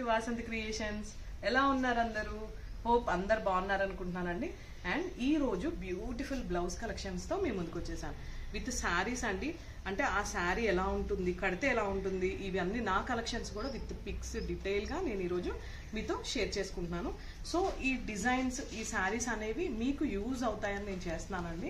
to Vasanthi creations ఎలా ఉన్నారు అందరూ హోప్ అందరు బాగున్నారు అనుకుంటున్నానండి అండ్ ఈ రోజు బ్యూటిఫుల్ బ్లౌజ్ కలెక్షన్స్ తో మేము ముందుకు వచ్చేసాను విత్ శారీస్ అండి అంటే ఆ శారీ ఎలా ఉంటుంది కడితే ఎలా ఉంటుంది ఇవన్నీ నా కలెక్షన్స్ కూడా విత్ పిక్స్ డీటెయిల్ గా నేను ఈరోజు మీతో షేర్ చేసుకుంటున్నాను సో ఈ డిజైన్స్ ఈ శారీస్ అనేవి మీకు యూజ్ అవుతాయని నేను చేస్తున్నానండి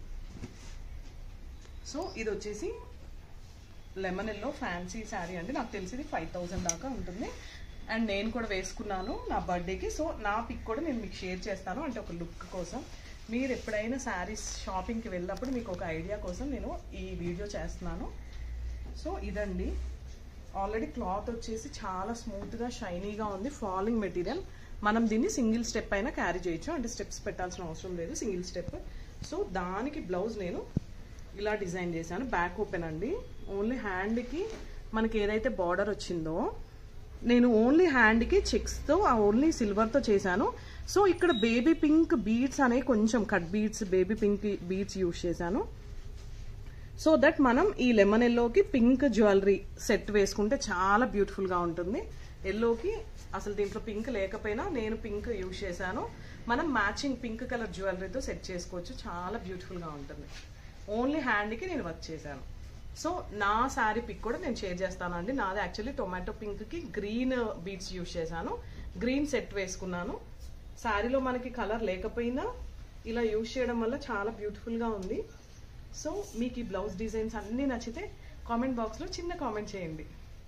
సో ఇది వచ్చేసి లెమన్ ఎల్లో ఫ్యాన్సీ శారీ అండి నాకు తెలిసింది ఫైవ్ థౌజండ్ దాకా ఉంటుంది అండ్ నేను కూడా వేసుకున్నాను నా బర్త్డేకి సో నా పిక్ కూడా నేను మీకు షేర్ చేస్తాను అంటే ఒక లుక్ కోసం మీరు ఎప్పుడైనా శారీస్ షాపింగ్కి వెళ్ళినప్పుడు మీకు ఒక ఐడియా కోసం నేను ఈ వీడియో చేస్తున్నాను సో ఇదండి ఆల్రెడీ క్లాత్ వచ్చేసి చాలా స్మూత్గా షైనీగా ఉంది ఫాలింగ్ మెటీరియల్ మనం దీన్ని సింగిల్ స్టెప్ అయినా క్యారీ చేయొచ్చు అంటే స్టెప్స్ పెట్టాల్సిన అవసరం లేదు సింగిల్ స్టెప్ సో దానికి బ్లౌజ్ నేను ఇలా డిజైన్ చేశాను బ్యాక్ ఓపెన్ అండి ఓన్లీ హ్యాండ్కి మనకి ఏదైతే బార్డర్ వచ్చిందో నేను ఓన్లీ హ్యాండ్కి చెక్స్తో ఓన్లీ సిల్వర్తో చేశాను సో ఇక్కడ బేబీ పింక్ బీడ్స్ అనేవి కొంచెం cut beads baby pink beads use చేశాను సో దట్ మనం ఈ లెమన్ ఎల్లోకి పింక్ జ్యువెలరీ సెట్ వేసుకుంటే చాలా బ్యూటిఫుల్గా ఉంటుంది ఎల్లోకి అసలు దీంట్లో పింక్ లేకపోయినా నేను పింక్ యూజ్ చేశాను మనం మ్యాచింగ్ పింక్ కలర్ జ్యువెలరీతో సెట్ చేసుకోవచ్చు చాలా బ్యూటిఫుల్గా ఉంటుంది ఓన్లీ హ్యాండ్కి నేను వర్క్ చేశాను సో నా శారీ పిక్ కూడా నేను షేర్ చేస్తాను అండి నాది యాక్చువల్లీ టొమాటో పింక్కి గ్రీన్ బీడ్స్ యూజ్ చేశాను గ్రీన్ సెట్ వేసుకున్నాను శారీలో మనకి కలర్ లేకపోయినా ఇలా యూజ్ చేయడం వల్ల చాలా బ్యూటిఫుల్గా ఉంది సో మీకు ఈ బ్లౌజ్ డిజైన్స్ అన్నీ నచ్చితే కామెంట్ బాక్స్లో చిన్న కామెంట్ చేయండి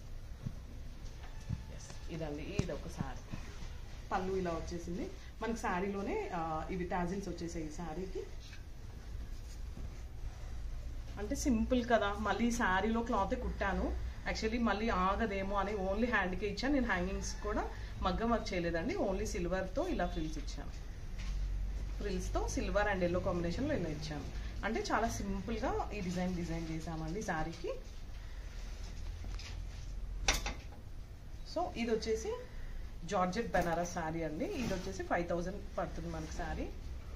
Yes, ఇదండి ఇది ఒక శారీ పళ్ళు ఇలా వచ్చేసింది మనకి శారీలోనే ఆ, ఇవి టాజిల్స్ వచ్చేసాయి ఈ శారీకి అంటే సింపుల్ కదా మళ్ళీ శారీలో క్లాత్ కుట్టాను యాక్చువల్లీ మళ్ళీ ఆగదేమో అని ఓన్లీ హ్యాండ్కే ఇచ్చాను నేను హ్యాంగింగ్స్ కూడా మగ్గం వర్క్ చేయలేదండి ఓన్లీ సిల్వర్తో ఇలా ఫ్రిల్స్ ఇచ్చాను ఫ్రిల్స్తో సిల్వర్ అండ్ ఎల్లో కాంబినేషన్లో ఇలా ఇచ్చాను అంటే చాలా సింపుల్గా ఈ డిజైన్ డిజైన్ చేసామండి శారీకి సో ఇది వచ్చేసి జార్జెట్ బెనారస్ శారీ అండి ఇది వచ్చేసి ఫైవ్ థౌజండ్ పడుతుంది మనకి శారీ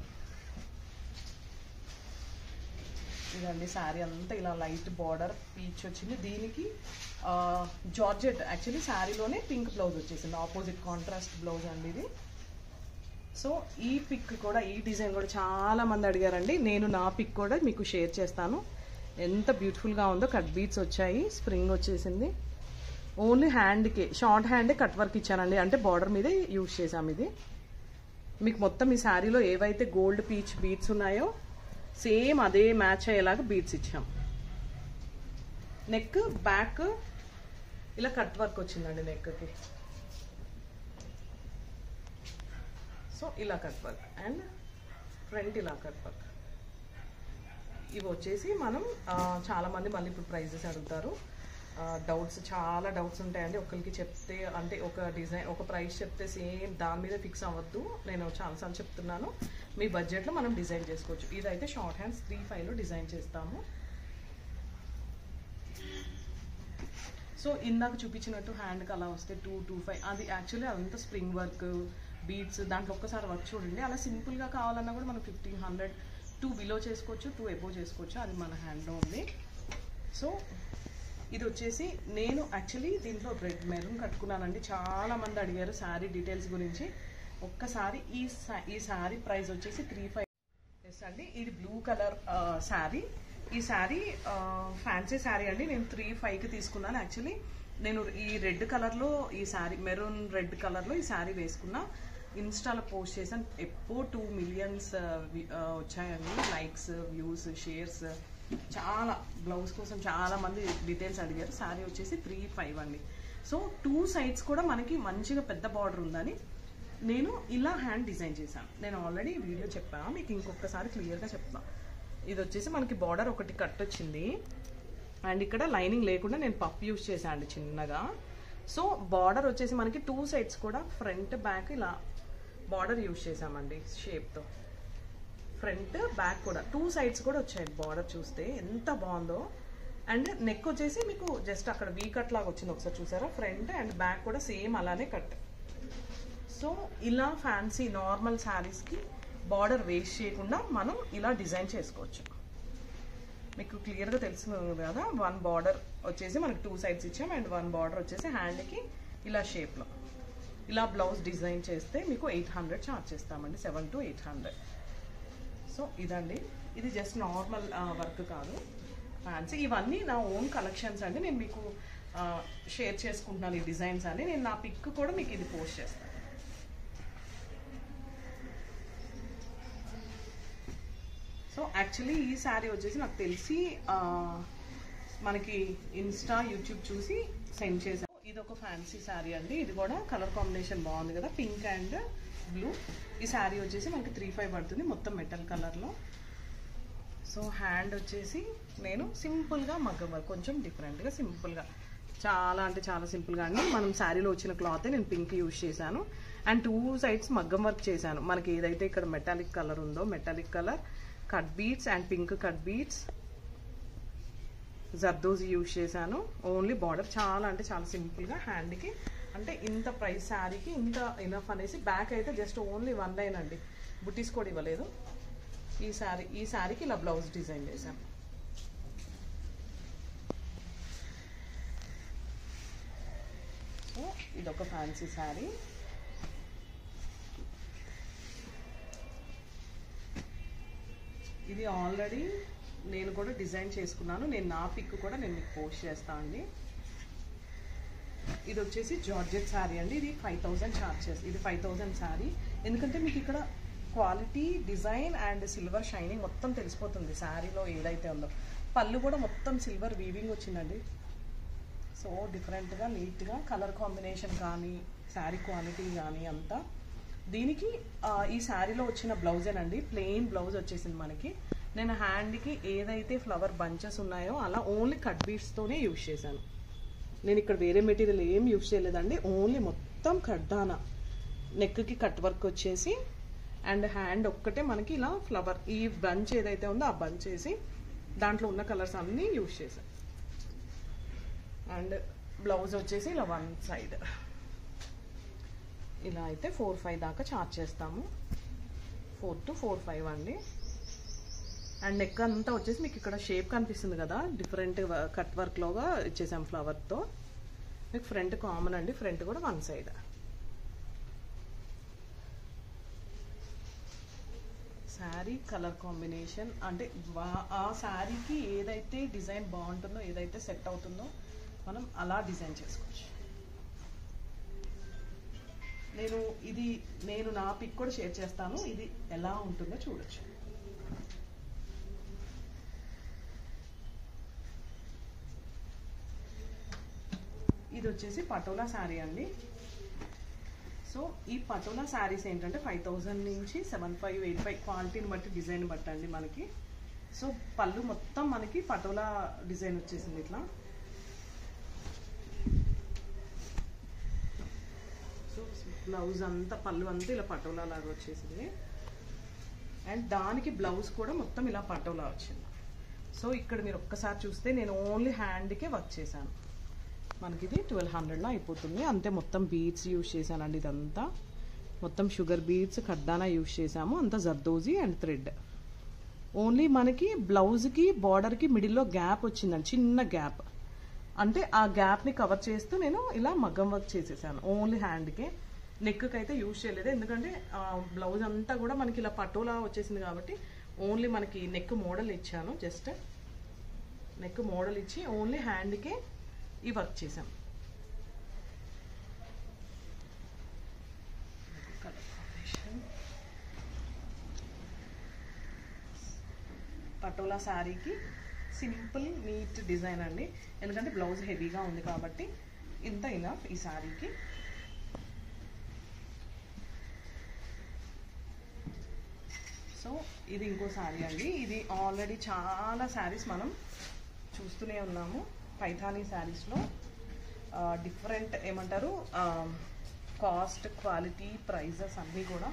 ఇదండి శారీ అంతా ఇలా లైట్ బార్డర్ పీచ్ వచ్చింది దీనికి ఆ, జార్జెట్ యాక్చువల్లీ శారీలోనే పింక్ బ్లౌజ్ వచ్చేసింది ఆపోజిట్ కాంట్రాస్ట్ బ్లౌజ్ అండి ఇది సో ఈ పిక్ కూడా ఈ డిజైన్ కూడా చాలా మంది అడిగారండి నేను నా పిక్ కూడా మీకు షేర్ చేస్తాను ఎంత బ్యూటిఫుల్గా ఉందో కట్ బీట్స్ వచ్చాయి స్ప్రింగ్ వచ్చేసింది ఓన్లీ హ్యాండ్కి షార్ట్ హ్యాండే కట్ వర్క్ ఇచ్చానండి అంటే బార్డర్ మీదే యూజ్ చేసాం ఇది మీకు మొత్తం ఈ శారీలో ఏవైతే గోల్డ్ పీచ్ బీట్స్ ఉన్నాయో సేమ్ అదే మ్యాచ్ అయ్యేలాగా బీట్స్ ఇచ్చాం నెక్ బ్యాక్ ఇలా కట్ వర్క్ వచ్చిందండి నెక్కి సో ఇలా కట్ వర్క్ అండ్ ఫ్రంట్ ఇలా కట్ వర్క్ ఇవి వచ్చేసి మనం ఆ, చాలా మంది మళ్ళీ ఇప్పుడు ప్రైజెస్ అడుగుతారు డౌట్స్ చాలా డౌట్స్ ఉంటాయండి ఒకరికి చెప్తే అంటే ఒక డిజైన్ ఒక ప్రైస్ చెప్తే సేమ్ దాని మీద ఫిక్స్ అవ్వద్దు నేను చాలాసార్లు చెప్తున్నాను మీ బడ్జెట్లో మనం డిజైన్ చేసుకోవచ్చు ఇదైతే షార్ట్ హ్యాండ్స్ త్రీ ఫైవ్లో డిజైన్ చేస్తాము సో ఇందాక చూపించినట్టు హ్యాండ్కి అలా వస్తే టూ టూ ఫైవ్ అది యాక్చువల్లీ అదంతా స్ప్రింగ్ వర్క్ బీట్స్ దాంట్లో ఒక్కసారి వర్క్ చూడండి అలా సింపుల్గా కావాలన్నా కూడా మనం ఫిఫ్టీన్ హండ్రెడ్ టూ బిలో చేసుకోవచ్చు టూ ఎబో చేసుకోవచ్చు అది మన హ్యాండ్లో ఉంది సో ఇది వచ్చేసి నేను యాక్చువల్లీ దీంట్లో రెడ్ మెరూన్ కట్టుకున్నానండి చాలా మంది అడిగారు శారీ డీటెయిల్స్ గురించి ఒక్కసారి ఈ సా- ఈ శారీ ప్రైస్ వచ్చేసి త్రీ ఫైవ్ ఎస్ అండి ఇది బ్లూ కలర్ శారీ ఈ శారీ ఫ్యాన్సీ శారీ అండి నేను త్రీ ఫైవ్కి తీసుకున్నాను యాక్చువల్లీ నేను ఈ రెడ్ కలర్లో ఈ శారీ మెరూన్ రెడ్ కలర్లో ఈ శారీ వేసుకున్నా ఇన్స్టాలో పోస్ట్ చేశాను ఎప్పుడో టూ మిలియన్స్ వచ్చాయండి లైక్స్ వ్యూస్ షేర్స్ చాలా బ్లౌజ్ కోసం చాలా మంది డీటెయిల్స్ అడిగారు శారీ వచ్చేసి త్రీ ఫైవ్ అండి సో టూ సైడ్స్ కూడా మనకి మంచిగా పెద్ద బార్డర్ ఉందని నేను ఇలా హ్యాండ్ డిజైన్ చేశాను నేను ఆల్రెడీ వీడియో చెప్పాను మీకు ఇంకొకసారి క్లియర్గా చెప్తాను ఇది వచ్చేసి మనకి బార్డర్ ఒకటి కట్ వచ్చింది అండ్ ఇక్కడ లైనింగ్ లేకుండా నేను పఫ్ యూస్ చేశాను అండి చిన్నగా సో బార్డర్ వచ్చేసి మనకి టూ సైడ్స్ కూడా ఫ్రంట్ బ్యాక్ ఇలా బార్డర్ యూస్ చేసామండి షేప్తో ఫ్రంట్ బ్యాక్ కూడా టూ సైడ్స్ కూడా వచ్చాయి బార్డర్ చూస్తే ఎంత బాగుందో అండ్ నెక్ వచ్చేసి మీకు జస్ట్ అక్కడ వీ కట్ లాగా వచ్చింది ఒకసారి చూసారా ఫ్రంట్ అండ్ బ్యాక్ కూడా సేమ్ అలానే కట్ సో ఇలా ఫ్యాన్సీ నార్మల్ శారీస్కి బార్డర్ వేస్ట్ చేయకుండా మనం ఇలా డిజైన్ చేసుకోవచ్చు మీకు క్లియర్గా తెలుస్తుంది కదా వన్ బార్డర్ వచ్చేసి మనకి టూ సైడ్స్ ఇచ్చాం అండ్ వన్ బార్డర్ వచ్చేసి హ్యాండ్కి ఇలా షేప్లో ఇలా బ్లౌజ్ డిజైన్ చేస్తే మీకు ఎయిట్ హండ్రెడ్ ఛార్జ్ చేస్తామండి seven to eight hundred so ఇదండి ఇది జస్ట్ నార్మల్ వర్క్ కాదు ఫ్యాన్సీ ఇవన్నీ నా ఓన్ కలెక్షన్స్ అండి నేను మీకు షేర్ చేసుకుంటున్నాను ఈ డిజైన్స్ అని నేను నా పిక్ కూడా మీకు ఇది పోస్ట్ చేస్తాను సో యాక్చువల్లీ ఈ శారీ వచ్చేసి నాకు తెలిసి ఆ, మనకి ఇన్స్టా యూట్యూబ్ చూసి సెండ్ చేశాను ఇది ఒక ఫ్యాన్సీ శారీ అండి ఇది కూడా కలర్ కాంబినేషన్ బాగుంది కదా పింక్ అండ్ బ్లూ ఈ శారీ వచ్చేసి మనకి త్రీ ఫైవ్ పడుతుంది మొత్తం మెటల్ కలర్లో సో హ్యాండ్ వచ్చేసి నేను సింపుల్గా మగ్గం వర్క్ కొంచెం డిఫరెంట్గా సింపుల్గా చాలా అంటే చాలా సింపుల్గా అండి మనం శారీలో వచ్చిన క్లాత్ నేను పింక్ యూజ్ చేశాను అండ్ టూ సైడ్స్ మగ్గం వర్క్ చేశాను మనకి ఏదైతే ఇక్కడ మెటాలిక్ కలర్ ఉందో metallic colour cut beads and pink cut beads zardozi use చేశాను ఓన్లీ బార్డర్ చాలా అంటే చాలా సింపుల్గా హ్యాండ్కి అంటే ఇంత ప్రైస్ శారీకి ఇంత ఇనఫ్ అనేసి బ్యాక్ అయితే జస్ట్ ఓన్లీ వన్ లైన్ అండి బుటీస్ కూడా ఇవ్వలేదు ఈ శారీ ఈ శారీకి ఇలా బ్లౌజ్ డిజైన్ చేశాను సో ఇదొక ఫ్యాన్సీ శారీ ఇది ఆల్రెడీ నేను కూడా డిజైన్ చేసుకున్నాను నేను నా పిక్ కూడా నేను మీకు పోస్ట్ చేస్తాను అండి ఇది వచ్చేసి జార్జెట్ శారీ అండి ఇది ఫైవ్ థౌజండ్ ఛార్జ్ చేసి ఇది ఫైవ్ థౌజండ్ శారీ ఎందుకంటే మీకు ఇక్కడ quality design and silver shining మొత్తం తెలిసిపోతుంది శారీలో ఏదైతే ఉందో పళ్ళు కూడా మొత్తం సిల్వర్ వీవింగ్ వచ్చిందండి సో డిఫరెంట్గా నీట్గా కలర్ కాంబినేషన్ కానీ శారీ క్వాలిటీ కానీ అంతా దీనికి ఆ, ఈ శారీలో వచ్చిన బ్లౌజేనండి ప్లెయిన్ బ్లౌజ్ వచ్చేసింది మనకి నేను హ్యాండ్కి ఏదైతే ఫ్లవర్ బంచెస్ ఉన్నాయో అలా ఓన్లీ కట్ బీట్స్తోనే యూజ్ చేశాను నేను ఇక్కడ వేరే మెటీరియల్ ఏం యూజ్ చేయలేదండి ఓన్లీ మొత్తం కడ్డాన నెక్కి కట్ వర్క్ వచ్చేసి అండ్ హ్యాండ్ ఒక్కటే మనకి ఇలా ఫ్లవర్ ఈ బంచ్ ఏదైతే ఉందో ఆ బంచ్ వేసి దాంట్లో ఉన్న కలర్స్ అన్నీ యూజ్ చేశాను అండ్ బ్లౌజ్ వచ్చేసి ఇలా వన్ సైడ్ ఇలా అయితే ఫోర్ ఫైవ్ దాకా చార్జ్ చేస్తాము ఫోర్ టు ఫోర్ ఫైవ్ అండి అండ్ నెక్ అంతా వచ్చేసి మీకు ఇక్కడ షేప్ కనిపిస్తుంది కదా డిఫరెంట్ కట్ వర్క్ లోగా ఇచ్చేసాం ఫ్లవర్తో మీకు ఫ్రంట్ కామన్ అండి ఫ్రంట్ కూడా one side sari colour combination అంటే వా- ఆ శారీకి ఏదైతే డిజైన్ బాగుంటుందో ఏదైతే సెట్ అవుతుందో మనం అలా డిజైన్ చేసుకోవచ్చు నేను ఇది నేను నా పిక్ కూడా షేర్ చేస్తాను ఇది ఎలా ఉంటుందో చూడొచ్చు ఇది వచ్చేసి పటోలా శారీ అండి సో ఈ పటోలా శారీస్ ఏంటంటే ఫైవ్ థౌజండ్ నుంచి సెవెన్ ఫైవ్ ఎయిట్ ఫైవ్ క్వాలిటీని బట్టి డిజైన్ బట్టి అండి మనకి సో పళ్ళు మొత్తం మనకి పటోలా డిజైన్ వచ్చేసింది ఇట్లా సో బ్లౌజ్ అంతా పళ్ళు అంతా ఇలా పటోలా లాగా వచ్చేసింది అండ్ దానికి బ్లౌజ్ కూడా మొత్తం ఇలా పటోలా వచ్చింది సో ఇక్కడ మీరు ఒక్కసారి చూస్తే నేను ఓన్లీ హ్యాండ్కే వర్క్ చేశాను మనకి ఇది ట్వెల్వ్ హండ్రెడ్లో అయిపోతుంది అంతే మొత్తం బీడ్స్ యూజ్ చేశానండి ఇదంతా మొత్తం షుగర్ బీడ్స్ కడ్డానా యూజ్ చేసాము అంతా జర్దోజీ అండ్ థ్రెడ్ ఓన్లీ మనకి బ్లౌజ్కి బార్డర్కి మిడిల్లో గ్యాప్ వచ్చిందండి చిన్న గ్యాప్ అంటే ఆ గ్యాప్ని కవర్ చేస్తూ నేను ఇలా మగ్గం వర్క్ చేసేసాను ఓన్లీ హ్యాండ్కి నెక్కి అయితే యూజ్ చేయలేదు ఎందుకంటే బ్లౌజ్ అంతా కూడా మనకి ఇలా పటోలా వచ్చేసింది కాబట్టి ఓన్లీ మనకి నెక్ మోడల్ ఇచ్చాను జస్ట్ నెక్ మోడల్ ఇచ్చి ఓన్లీ హ్యాండ్కే ఈ వర్క్ చేసాం కలర్ కాంబినేషన్ పటోలా శారీకి సింపుల్ నీట్ డిజైన్ అండి ఎందుకంటే బ్లౌజ్ హెవీగా ఉంది కాబట్టి ఇంత ఇనఫ్ ఈ శారీకి సో ఇది ఇంకో శారీ అండి ఇది ఆల్రెడీ చాలా శారీస్ మనం చూస్తూనే ఉన్నాము పైథానీ శారీస్లో డిఫరెంట్ ఏమంటారు కాస్ట్ క్వాలిటీ ప్రైజెస్ అన్నీ కూడా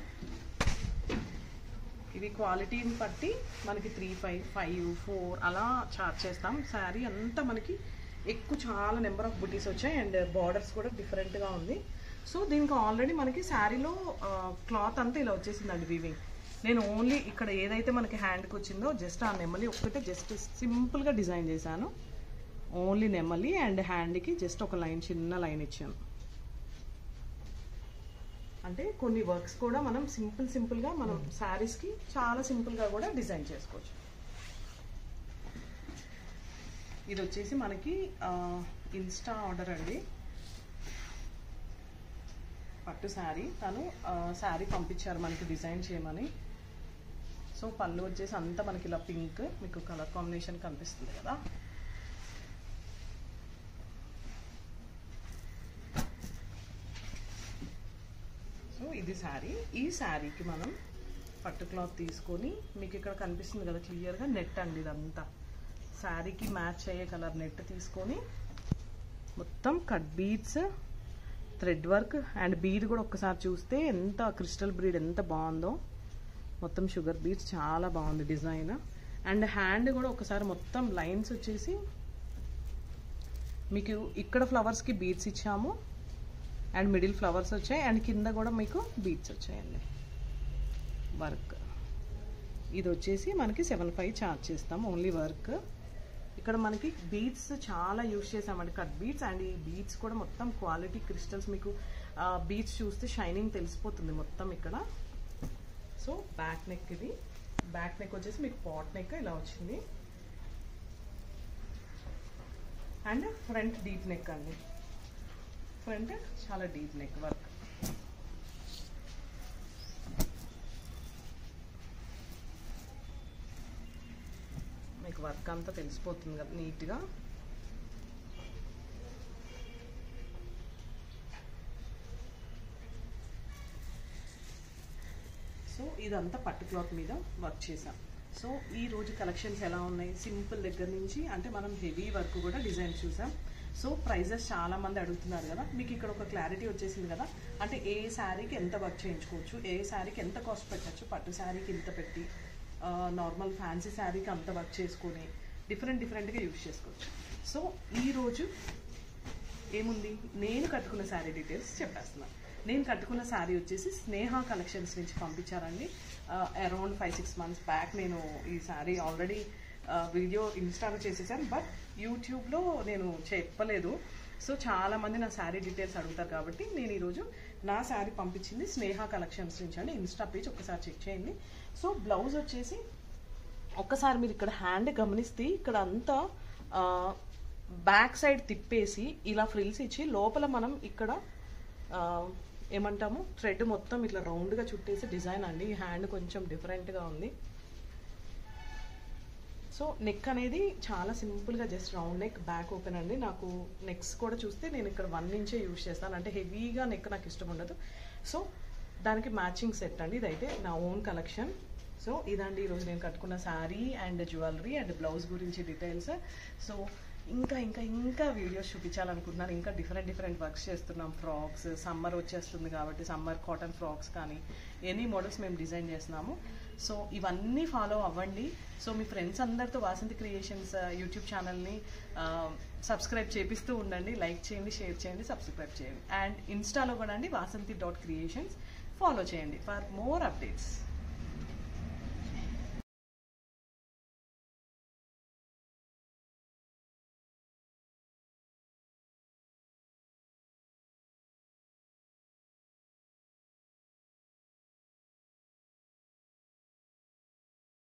ఇవి క్వాలిటీని బట్టి మనకి త్రీ ఫైవ్ ఫైవ్ ఫోర్ అలా చార్జ్ చేస్తాం శారీ అంతా మనకి ఎక్కువ చాలా నెంబర్ ఆఫ్ బుటీస్ వచ్చాయి అండ్ బార్డర్స్ కూడా డిఫరెంట్గా ఉంది సో దీనికి ఆల్రెడీ మనకి శారీలో క్లాత్ అంతా ఇలా వచ్చేసిందండి వీవింగ్ నేను ఓన్లీ ఇక్కడ ఏదైతే మనకి హ్యాండ్కి వచ్చిందో జస్ట్ ఆ నెమ్మలి ఒక్కటే జస్ట్ సింపుల్గా డిజైన్ చేశాను ఓన్లీ నెమ్మలి అండ్ హ్యాండ్కి జస్ట్ ఒక లైన్ చిన్న లైన్ ఇచ్చాను అంటే కొన్ని వర్క్స్ కూడా మనం సింపుల్ సింపుల్గా మనం శారీస్కి చాలా సింపుల్గా కూడా డిజైన్ చేసుకోవచ్చు ఇది వచ్చేసి మనకి ఇన్స్టా ఆర్డర్ అండి పట్టు శారీ తను శారీ పంపించారు మనకి డిజైన్ చేయమని సో పళ్ళు వచ్చేసి అంతా మనకి ఇలా పింక్ మీకు కలర్ కాంబినేషన్ కనిపిస్తుంది కదా సో ఇది శారీ ఈ శారీకి మనం పట్టు క్లాత్ తీసుకొని మీకు ఇక్కడ కనిపిస్తుంది కదా క్లియర్గా నెట్ అండి ఇదంతా శారీకి మ్యాచ్ అయ్యే కలర్ నెట్ తీసుకొని మొత్తం cut beads thread work and bead కూడా ఒక్కసారి చూస్తే ఎంత క్రిస్టల్ బ్రీడ్ ఎంత బాగుందో మొత్తం షుగర్ బీడ్స్ చాలా బాగుంది డిజైన్ అండ్ హ్యాండ్ కూడా ఒకసారి మొత్తం లైన్స్ వచ్చేసి మీకు ఇక్కడ ఫ్లవర్స్కి బీడ్స్ ఇచ్చాము అండ్ మిడిల్ ఫ్లవర్స్ వచ్చాయి అండ్ కింద కూడా మీకు బీడ్స్ వచ్చాయండి వర్క్ ఇది వచ్చేసి మనకి సెవెన్ ఫైవ్ ఛార్జ్ చేస్తాం ఓన్లీ వర్క్ ఇక్కడ మనకి బీడ్స్ చాలా యూజ్ చేసామండి కట్ బీడ్స్ అండ్ ఈ బీడ్స్ కూడా మొత్తం క్వాలిటీ క్రిస్టల్స్ మీకు బీడ్స్ చూస్తే షైనింగ్ తెలిసిపోతుంది మొత్తం ఇక్కడ సో బ్యాక్ నెక్ ఇది బ్యాక్ నెక్ వచ్చేసి మీకు పాట్ నెక్ ఇలా వచ్చింది అండ్ ఫ్రంట్ డీప్ నెక్ అండి ఫ్రంట్ చాలా డీప్ నెక్ వర్క్ మీకు వర్క్ అంతా తెలిసిపోతుంది కదా నీట్గా సో ఇదంతా పట్టు క్లాత్ మీద వర్క్ చేసాం సో ఈ రోజు కలెక్షన్స్ ఎలా ఉన్నాయి సింపుల్ దగ్గర నుంచి అంటే మనం హెవీ వర్క్ కూడా డిజైన్ చూసాం సో ప్రైజెస్ చాలా మంది అడుగుతున్నారు కదా మీకు ఇక్కడ ఒక క్లారిటీ వచ్చేసింది కదా అంటే ఏ శారీకి ఎంత వర్క్ చేయించుకోవచ్చు ఏ శారీకి ఎంత కాస్ట్ పెట్టచ్చు పట్టు శారీకి ఇంత పెట్టి నార్మల్ ఫ్యాన్సీ శారీకి అంత వర్క్ చేసుకొని డిఫరెంట్ డిఫరెంట్గా యూజ్ చేసుకోవచ్చు సో ఈరోజు ఏముంది నేను కట్టుకున్న శారీ డీటెయిల్స్ చెప్పేస్తున్నాను నేను కట్టుకున్న శారీ వచ్చేసి స్నేహ కలెక్షన్స్ నుంచి పంపించారండి around five six months back నేను ఈ శారీ ఆల్రెడీ వీడియో ఇన్స్టాలో చేసేసాను బట్ యూట్యూబ్లో నేను చెప్పలేదు సో చాలా మంది నా శారీ డీటెయిల్స్ అడుగుతారు కాబట్టి నేను ఈరోజు నా శారీ పంపించింది స్నేహ కలెక్షన్స్ నుంచి అండి ఇన్స్టా పేజ్ ఒకసారి చెక్ చేయండి సో బ్లౌజ్ వచ్చేసి ఒక్కసారి మీరు ఇక్కడ హ్యాండ్ గమనిస్తే ఇక్కడ అంతా బ్యాక్ సైడ్ తిప్పేసి ఇలా ఫ్రిల్స్ ఇచ్చి లోపల మనం ఇక్కడ ఏమంటాము థ్రెడ్ మొత్తం ఇట్లా రౌండ్గా చుట్టేసి డిజైన్ అండి ఈ హ్యాండ్ కొంచెం డిఫరెంట్గా ఉంది సో నెక్ అనేది చాలా సింపుల్గా just round neck back open అండి నాకు నెక్స్ కూడా చూస్తే నేను ఇక్కడ వన్ ఇంచే యూజ్ చేస్తాను అంటే హెవీగా నెక్ నాకు ఇష్టం ఉండదు సో దానికి మ్యాచింగ్ సెట్ అండి ఇదైతే నా ఓన్ కలెక్షన్ సో ఇదండి ఈరోజు నేను కట్టుకున్న sari and jewellery and blouse గురించి డీటెయిల్స్ సో ఇంకా ఇంకా ఇంకా వీడియోస్ చూపించాలనుకుంటున్నాను ఇంకా డిఫరెంట్ డిఫరెంట్ వర్క్స్ చేస్తున్నాం ఫ్రాక్స్ సమ్మర్ వచ్చేస్తుంది కాబట్టి సమ్మర్ కాటన్ ఫ్రాక్స్ కానీ ఎనీ మోడల్స్ మేము డిజైన్ చేస్తున్నాము సో ఇవన్నీ ఫాలో అవ్వండి సో మీ ఫ్రెండ్స్ అందరితో వాసంతి క్రియేషన్స్ యూట్యూబ్ ఛానల్ని సబ్స్క్రైబ్ చేపిస్తూ ఉండండి లైక్ చేయండి షేర్ చేయండి సబ్స్క్రైబ్ చేయండి అండ్ ఇన్స్టాలో కూడా అండి వాసంతి డాట్ క్రియేషన్స్ ఫాలో చేయండి ఫర్ మోర్ అప్డేట్స్